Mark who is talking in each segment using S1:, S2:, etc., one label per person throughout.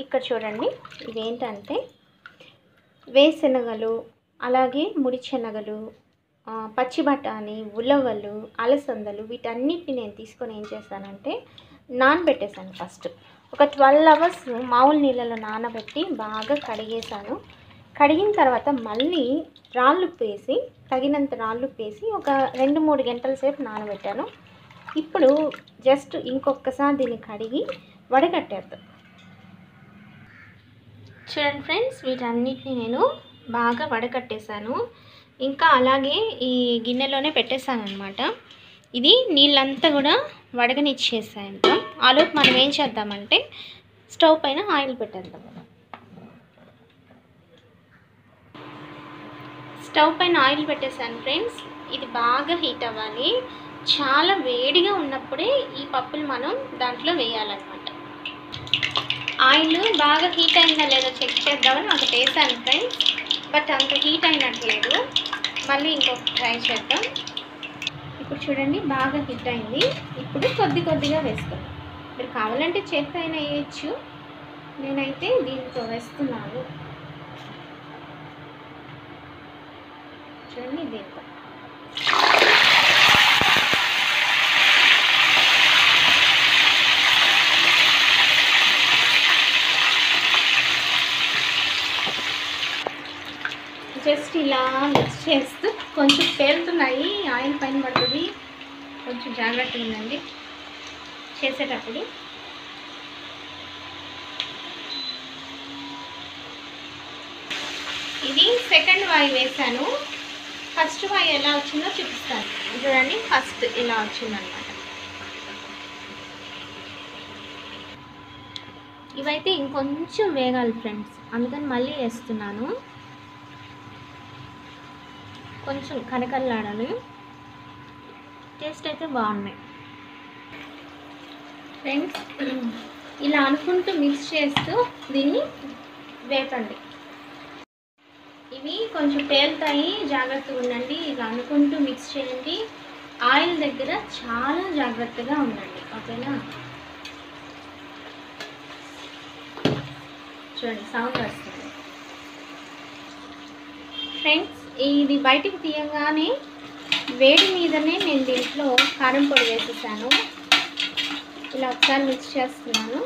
S1: ఇక్కడ చూడండి ఇవేంటంటే వేరుశనగలు అలాగే ముడి శనగలు ఆ, పచ్చి బఠానీ ఉలవలు అలసందలు వీటన్నిటిని నేను తీసుకొని ఏం చేశానంటే నానబెట్టేశాను ఫస్ట్ ఒక ట్వెల్వ్ అవర్స్ మామూలు నీళ్ళలో నానబెట్టి బాగా కడిగేశాను కడిగిన తర్వాత మళ్ళీ రాళ్ళుప్పు వేసి తగినంత రాళ్ళుప్పు వేసి ఒక రెండు మూడు గంటల సేపు నానబెట్టాను ఇప్పుడు జస్ట్ ఇంకొకసారి దీన్ని కడిగి వడగట్టేద్దాం చూడండి ఫ్రెండ్స్ వీటన్నిటిని నేను బాగా వడకట్టేశాను ఇంకా అలాగే ఈ గిన్నెలోనే పెట్టేశాను అనమాట ఇది నీళ్ళంతా కూడా వడగనిచ్చేసాయంట ఆలోపు మనం ఏం చేద్దామంటే స్టవ్ పైన ఆయిల్ పెట్టేద్దాం స్టవ్ పైన ఆయిల్ పెట్టేశాను ఫ్రెండ్స్ ఇది బాగా హీట్ అవ్వాలి చాలా వేడిగా ఉన్నప్పుడే ఈ పప్పులు మనం దాంట్లో వేయాలన్నమాట ఆయిల్ బాగా హీట్ అయిందా లేదో చెక్ చేద్దామని ఒకటి వేసాను ఫ్రెండ్స్ బట్ అంత హీట్ అయినట్లేదు మళ్ళీ ఇంకొక ట్రై చేద్దాం ఇప్పుడు చూడండి బాగా హీట్ అయింది ఇప్పుడు కొద్ది కొద్దిగా వేసుకోండి మీరు కావాలంటే చేత్తో అయినా వేయచ్చు నేనైతే దీంతో వేస్తున్నాను చూడండి దీంతో జస్ట్ ఇలా మిక్స్ చేస్తూ కొంచెం పేలుతున్నాయి ఆయిల్ పైన పడుతుంది కొంచెం జాగ్రత్తగా ఉండండి చేసేటప్పుడు ఇది సెకండ్ వాయి వేసాను ఫస్ట్ వాయి ఎలా వచ్చిందో చూపిస్తాను చూడండి ఫస్ట్ ఇలా వచ్చిందనమాట ఇవైతే ఇంకొంచెం వేగాలి ఫ్రెండ్స్ అందుకని మళ్ళీ వేస్తున్నాను కొంచెం కనకల్లాడాలి టేస్ట్ అయితే బాగున్నాయి ఫ్రెండ్స్ ఇలా అనుకుంటూ మిక్స్ చేస్తూ దీన్ని వేపండి ఇవి కొంచెం పేలుతాయి జాగ్రత్తగా ఉండండి ఇలా అనుకుంటూ మిక్స్ చేయండి ఆయిల్ దగ్గర చాలా జాగ్రత్తగా ఉండండి ఓకేనా చూడండి సౌండ్ వస్తుంది ఫ్రెండ్స్ ఇది బయటికి తీయగానే వేడి మీదనే నేను దీంట్లో కారం పొడి వేసేసాను ఇలా ఒకసారి మిక్స్ చేస్తున్నాను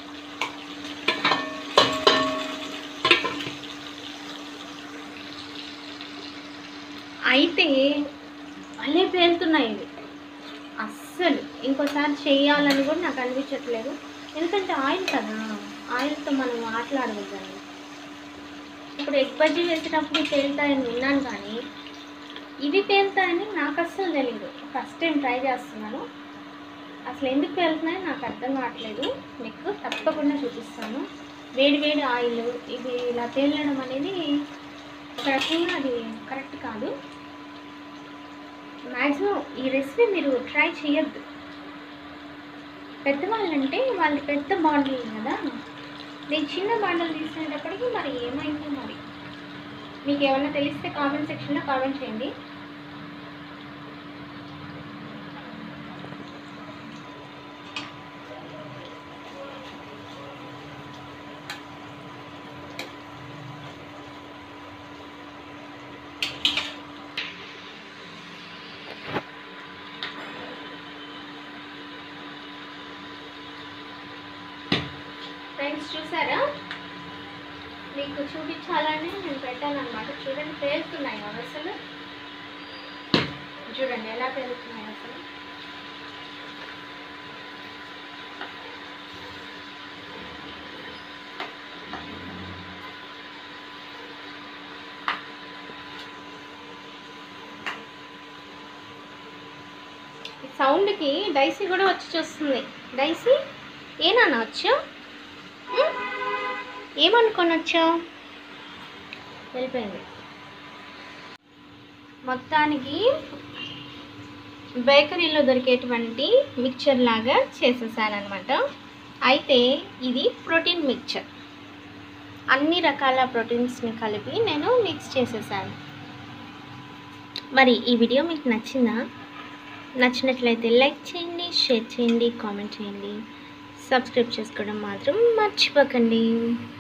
S1: అయితే భలే పేలుతున్నాయి ఇవి అస్సలు ఇంకోసారి చేయాలని కూడా నాకు అనిపించట్లేదు ఎందుకంటే ఆయిల్ కదా ఆయిల్తో మనం ఆటలాడకూడదండి ఇప్పుడు ఎగ్ బజ్జీ వేసేటప్పుడు పేలుతాయని విన్నాను కానీ ఇవి పేలుతాయని నాకు అస్సలు తెలియదు ఫస్ట్ టైం ట్రై చేస్తున్నాను అసలు ఎందుకు పేలుతున్నాయో నాకు అర్థం కావట్లేదు మీకు తప్పకుండా చూపిస్తాను వేడి వేడి ఆయిల్ ఇది ఇలా తేలడం అనేది ఒక రకంగా అది కరెక్ట్ కాదు మ్యాక్సిమం ఈ రెసిపీ మీరు ట్రై చేయొద్దు పెద్దవాళ్ళంటే వాళ్ళు పెద్ద బాండలు కదా నేను చిన్న బాండలు తీసుకునేటప్పటికి మరి ఏమైందో మరి మీకు ఏమైనా తెలిస్తే కామెంట్ సెక్షన్లో కామెంట్ చేయండి ఫ్రెండ్స్ చూసారా మీకు చూపించాలని నేను పెట్టాను అనమాట చూడండి పేలుతున్నాయి అవి అసలు చూడండి ఎలా పేలుతున్నాయి అసలు ఈ సౌండ్కి డైసీ కూడా వచ్చి చూస్తుంది డైసీ ఏనా వచ్చా ఏమనుకొని వచ్చావు వెళ్ళిపోయింది మొత్తానికి బేకరీలో దొరికేటువంటి మిక్చర్ లాగా చేసేసాను అనమాట అయితే ఇది ప్రోటీన్ మిక్చర్ అన్ని రకాల ప్రోటీన్స్ని కలిపి నేను మిక్స్ చేసేసాను మరి ఈ వీడియో మీకు నచ్చిందా నచ్చినట్లయితే లైక్ చేయండి షేర్ చేయండి కామెంట్ చేయండి సబ్స్క్రైబ్ చేసుకోవడం మాత్రం మర్చిపోకండి